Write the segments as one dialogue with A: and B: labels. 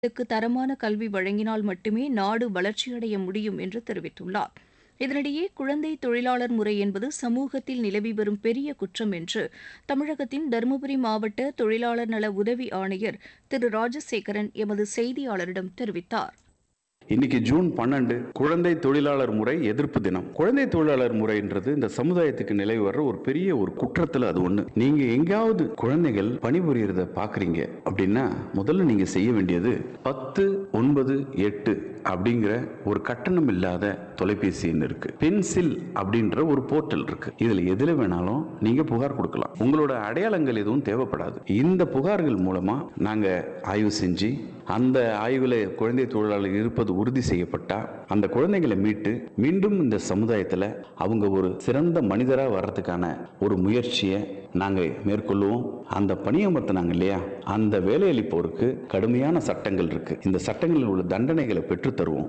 A: க்கு தரமான கல்வி வழங்கினால் மட்டுமே நாடு வளர்ச்சியடைய முடியும் என்று தெரிவித்துள்ளார் இதனிடையே குழந்தை தொழிலாளர் முறை என்பது சமூகத்தில் நிலவி வரும் பெரிய குற்றம் என்று தமிழகத்தின் தருமபுரி மாவட்ட தொழிலாளர் நல உதவி ஆணையர் திரு ராஜசேகரன் எமது செய்தியாளரிடம் தெரிவித்தார்
B: இன்னைக்கு ஜூன் பன்னெண்டு குழந்தை தொழிலாளர் முறை எதிர்ப்பு தினம் குழந்தை தொழிலாளர் முறைன்றது இந்த சமுதாயத்துக்கு நிலவி வர்ற ஒரு பெரிய ஒரு குற்றத்துல அது ஒண்ணு நீங்க எங்கேயாவது குழந்தைகள் பணிபுரியறத பாக்குறீங்க அப்படின்னா முதல்ல நீங்க செய்ய வேண்டியது பத்து ஒன்பது எட்டு அப்படிங்கிற ஒரு கட்டணம் இல்லாத தொலைபேசி எண் இருக்கு பென்சில் அப்படின்ற ஒரு போர்ட்டல் இருக்கு இதுல எதுல வேணாலும் நீங்க புகார் கொடுக்கலாம் உங்களோட அடையாளங்கள் எதுவும் தேவைப்படாது இந்த புகார்கள் மூலமா நாங்க ஆய்வு செஞ்சு அந்த ஆய்வுல குழந்தை தொழிலாளர் இருப்பது உறுதி செய்யப்பட்டா அந்த குழந்தைகளை மீட்டு மீண்டும் இந்த சமுதாயத்துல அவங்க ஒரு சிறந்த மனிதரா வர்றதுக்கான ஒரு முயற்சியை நாங்க மேற்கொள்ளுவோம் அந்த பணியமர்த்தினாங்க இல்லையா அந்த வேலையளிப்போருக்கு கடுமையான சட்டங்கள் இருக்கு இந்த சட்டங்களில் உள்ள தண்டனைகளை பெற்றுத் தருவோம்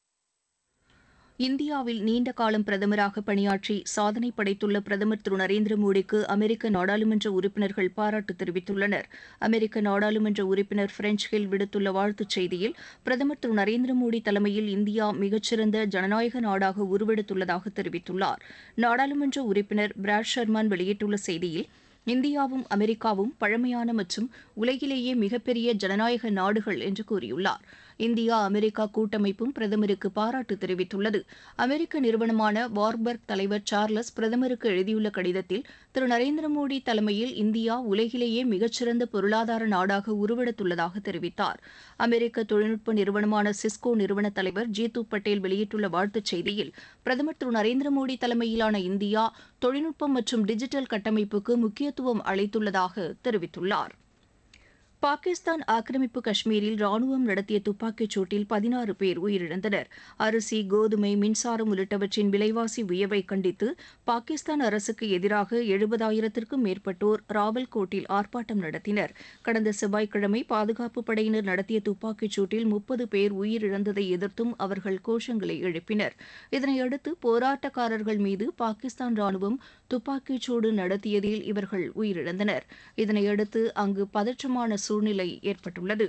A: இந்தியாவில் நீண்ட காலம் பிரதமராக பணியாற்றி சாதனை படைத்துள்ள பிரதமர் திரு நரேந்திர மோடிக்கு அமெரிக்க நாடாளுமன்ற உறுப்பினர்கள் பாராட்டு தெரிவித்துள்ளனர் அமெரிக்க நாடாளுமன்ற உறுப்பினர் பிரெஞ்ச் ஹில் விடுத்துள்ள வாழ்த்துச் செய்தியில் பிரதமர் திரு நரேந்திர மோடி தலைமையில் இந்தியா மிகச்சிறந்த ஜனநாயக நாடாக உருவெடுத்துள்ளதாக தெரிவித்துள்ளார் நாடாளுமன்ற உறுப்பினர் பிராட் ஷர்மான் வெளியிட்டுள்ள செய்தியில் இந்தியாவும் அமெரிக்காவும் பழமையான மற்றும் உலகிலேயே மிகப்பெரிய ஜனநாயக நாடுகள் என்று கூறியுள்ளார் இந்தியா அமெரிக்கா கூட்டமைப்பும் பிரதமருக்கு பாராட்டு தெரிவித்துள்ளது அமெரிக்க நிறுவனமான வார்பர்க் தலைவர் சார்லஸ் பிரதமருக்கு எழுதியுள்ள கடிதத்தில் திரு நரேந்திர மோடி தலைமையில் இந்தியா உலகிலேயே மிகச்சிறந்த பொருளாதார நாடாக உருவெடுத்துள்ளதாக தெரிவித்தார் அமெரிக்க தொழில்நுட்ப நிறுவனமான சிஸ்கோ நிறுவன தலைவர் ஜீது பட்டேல் வெளியிட்டுள்ள வாழ்த்துச் செய்தியில் பிரதமர் திரு நரேந்திர மோடி தலைமையிலான இந்தியா தொழில்நுட்பம் மற்றும் டிஜிட்டல் கட்டமைப்புக்கு முக்கியத்துவம் அளித்துள்ளதாக தெரிவித்துள்ளார் பாகிஸ்தான் ஆக்கிரமிப்பு காஷ்மீரில் ராணுவம் நடத்திய துப்பாக்கிச் சூட்டில் பதினாறு பேர் உயிரிழந்தனர் அரிசி கோதுமை மின்சாரம் உள்ளிட்டவற்றின் விலைவாசி உயர்வை கண்டித்து பாகிஸ்தான் அரசுக்கு எதிராக எழுபதாயிரத்திற்கும் மேற்பட்டோர் ராவல்கோட்டில் ஆர்ப்பாட்டம் நடத்தினர் கடந்த செவ்வாய்க்கிழமை பாதுகாப்பு படையினர் நடத்திய துப்பாக்கிச் சூட்டில் முப்பது பேர் உயிரிழந்ததை எதிர்த்தும் அவர்கள் கோஷங்களை எழுப்பினர் இதனையடுத்து போராட்டக்காரர்கள் மீது பாகிஸ்தான் ராணுவம் துப்பாக்கிச் சூடு நடத்தியதில் இவர்கள் உயிரிழந்தனர் இதனையடுத்து அங்கு பதற்றமான சூழ்நிலை ஏற்பட்டுள்ளது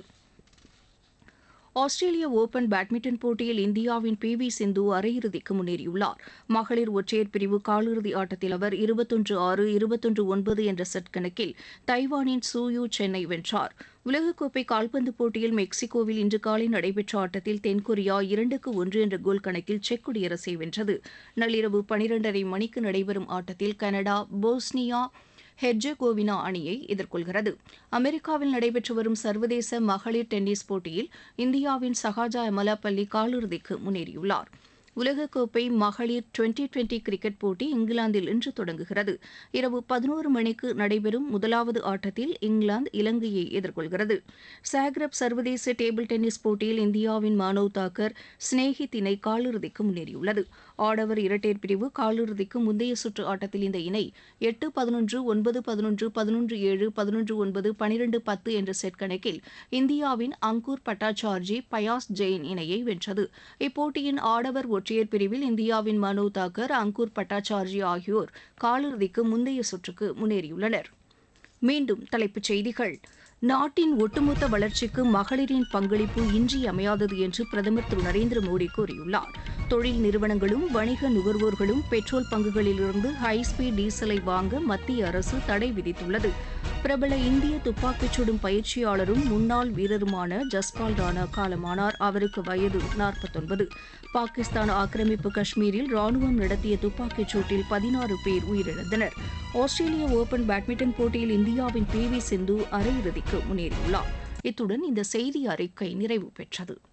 A: ஆஸ்திரேலிய ஓபன் பேட்மிண்டன் போட்டியில் இந்தியாவின் பி வி சிந்து அரையிறுதிக்கு முன்னேறியுள்ளார் மகளிர் ஒற்றையர் பிரிவு காலிறுதி ஆட்டத்தில் அவர் இருபத்தொன்று ஆறு இருபத்தொன்று ஒன்பது என்ற செட் கணக்கில் தைவானின் சூயூ சென்னை வென்றார் உலகக்கோப்பை கால்பந்து போட்டியில் மெக்சிகோவில் இன்று காலை நடைபெற்ற ஆட்டத்தில் தென்கொரியா இரண்டுக்கு ஒன்று என்ற கோல் கணக்கில் செக் குடியரசை வென்றது நள்ளிரவு பனிரெண்டரை மணிக்கு நடைபெறும் ஆட்டத்தில் கனடா போஸ்னியா ஹெர்ஜெகோவினா அணியை எதிர்கொள்கிறது அமெரிக்காவில் நடைபெற்று வரும் சர்வதேச மகளிர் டென்னிஸ் போட்டியில் இந்தியாவின் சகாஜா எமலாபள்ளி காலிறுதிக்கு முன்னேறியுள்ளார் உலகக்கோப்பை மகளிர் டுவெண்டி டுவெண்டி கிரிக்கெட் போட்டி இங்கிலாந்தில் இன்று தொடங்குகிறது இரவு பதினோரு மணிக்கு நடைபெறும் முதலாவது ஆட்டத்தில் இங்கிலாந்து இலங்கையை எதிர்கொள்கிறது சாக்ரப் சர்வதேச டேபிள் டென்னிஸ் போட்டியில் இந்தியாவின் மானவ் தாக்கர் ஸ்னேஹித் இணை காலிறுதிக்கு முன்னேறியுள்ளது ஆடவர் இரட்டையர் பிரிவு காலிறுதிக்கு முந்தைய சுற்று ஆட்டத்தில் இந்த இணை எட்டு பதினொன்று ஒன்பது பதினொன்று பதினொன்று ஏழு பதினொன்று ஒன்பது பனிரெண்டு பத்து என்ற செட் கணக்கில் இந்தியாவின் அங்கூர் பட்டாச்சார்ஜி பயாஸ் ஜெயின் இணையை வென்றது இப்போட்டியின் ஆடவர் ஒற்றையர் பிரிவில் இந்தியாவின் மனு தாக்கர் அங்கூர் பட்டாச்சார்ஜி ஆகியோர் காலிறுதிக்கு முந்தைய சுற்றுக்கு முன்னேறியுள்ளனர் மீண்டும் தலைப்புச் செய்திகள் நாட்டின் ஒட்டுமொத்த வளர்ச்சிக்கு மகளிரின் பங்களிப்பு இன்றியமையாதது என்று பிரதமர் திரு நரேந்திர மோடி கூறியுள்ளார் தொழில் நிறுவனங்களும் வணிக நுகர்வோர்களும் பெட்ரோல் பங்குகளிலிருந்து ஹைஸ்பீட் டீசலை வாங்க மத்திய அரசு தடை விதித்துள்ளது பிரபல இந்திய துப்பாக்கிச் சுடும் பயிற்சியாளரும் முன்னாள் வீரருமான ஜஸ்பால் ராணா காலமானார் அவருக்கு வயது நாற்பத்தொன்பது பாகிஸ்தான் ஆக்கிரமிப்பு காஷ்மீரில் ராணுவம் நடத்திய துப்பாக்கிச் சூட்டில் பதினாறு பேர் உயிரிழந்தனர் ஆஸ்திரேலிய ஓபன் பேட்மிண்டன் போட்டியில் இந்தியாவின் பி வி சிந்து அரையிறுதிக்கு முன்னேறியுள்ளார் இத்துடன் இந்த செய்தி அறிக்கை நிறைவு பெற்றது